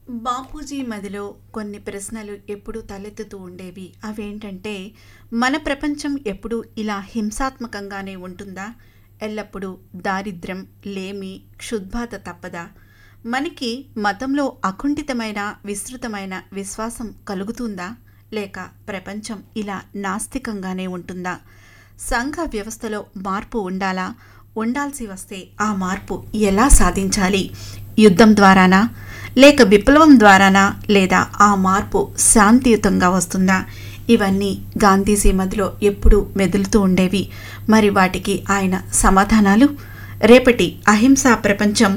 బాపూజీ మదిలో కొన్ని ప్రశ్నలు ఎప్పుడూ తలెత్తుతూ ఉండేవి అవేంటంటే మన ప్రపంచం ఎప్పుడూ ఇలా హింసాత్మకంగానే ఉంటుందా ఎల్లప్పుడూ దారిద్ర్యం లేమి క్షుద్బాధ తప్పదా మనకి మతంలో అకుంఠితమైన విస్తృతమైన విశ్వాసం కలుగుతుందా లేక ప్రపంచం ఇలా నాస్తికంగానే ఉంటుందా సంఘ వ్యవస్థలో మార్పు ఉండాలా ఉండాల్సి వస్తే ఆ మార్పు ఎలా సాధించాలి యుద్ధం ద్వారానా లేక విప్లవం ద్వారానా లేదా ఆ మార్పు శాంతియుతంగా వస్తుందా ఇవన్నీ గాంధీజీ మదిలో ఎప్పుడూ మెదులుతూ ఉండేవి మరి వాటికి ఆయన సమాధానాలు రేపటి అహింసా ప్రపంచం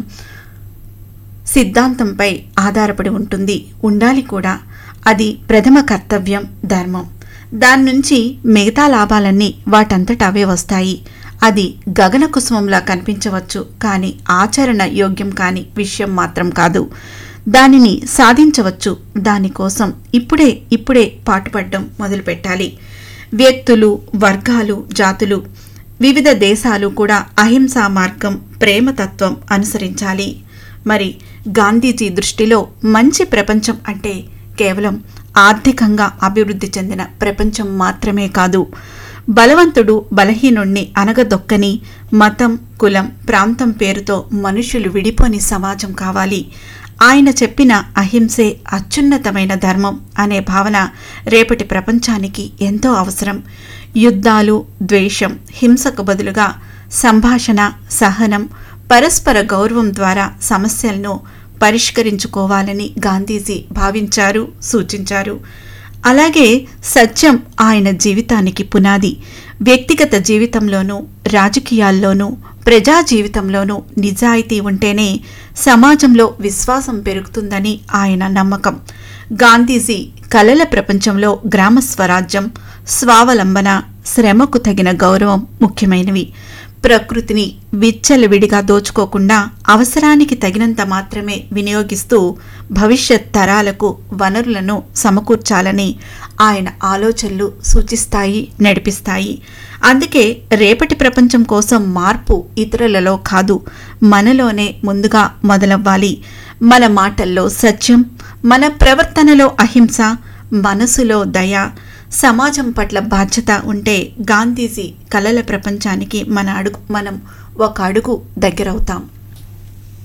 సిద్ధాంతంపై ఆధారపడి ఉంటుంది ఉండాలి కూడా అది ప్రథమ కర్తవ్యం ధర్మం దాని నుంచి మిగతా లాభాలన్నీ వాటంతట అవే వస్తాయి అది గగన కుసుమంలా కనిపించవచ్చు కానీ ఆచరణ యోగ్యం కాని విషయం మాత్రం కాదు దానిని సాధించవచ్చు దానికోసం ఇప్పుడే ఇప్పుడే పాటుపడడం మొదలుపెట్టాలి వ్యక్తులు వర్గాలు జాతులు వివిధ దేశాలు కూడా అహింసా మార్గం ప్రేమతత్వం అనుసరించాలి మరి గాంధీజీ దృష్టిలో మంచి ప్రపంచం అంటే కేవలం ఆర్థికంగా అభివృద్ధి చెందిన ప్రపంచం మాత్రమే కాదు బలవంతుడు బలహీనుణ్ణి అనగదొక్కని మతం కులం ప్రాంతం పేరుతో మనుషులు విడిపోని సమాజం కావాలి ఆయన చెప్పిన అహింసే అత్యున్నతమైన ధర్మం అనే భావన రేపటి ప్రపంచానికి ఎంతో అవసరం యుద్ధాలు ద్వేషం హింసకు బదులుగా సంభాషణ సహనం పరస్పర గౌరవం ద్వారా సమస్యలను పరిష్కరించుకోవాలని గాంధీజీ భావించారు సూచించారు అలాగే సత్యం ఆయన జీవితానికి పునాది వ్యక్తిగత జీవితంలోనూ రాజకీయాల్లోనూ ప్రజా జీవితంలోనూ నిజాయితీ ఉంటేనే సమాజంలో విశ్వాసం పెరుగుతుందని ఆయన నమ్మకం గాంధీజీ కలల ప్రపంచంలో గ్రామ స్వరాజ్యం స్వావలంబన శ్రమకు తగిన గౌరవం ముఖ్యమైనవి ప్రకృతిని విచ్చలవిడిగా దోచుకోకుండా అవసరానికి తగినంత మాత్రమే వినియోగిస్తూ భవిష్యత్ తరాలకు వనరులను సమకూర్చాలని ఆయన ఆలోచనలు సూచిస్తాయి నడిపిస్తాయి అందుకే రేపటి ప్రపంచం కోసం మార్పు ఇతరులలో కాదు మనలోనే ముందుగా మొదలవ్వాలి మన మాటల్లో సత్యం మన ప్రవర్తనలో అహింస మనసులో దయ సమాజం పట్ల బాధ్యత ఉంటే గాంధీజీ కలల ప్రపంచానికి మన అడుగు మనం ఒక అడుగు దగ్గరవుతాం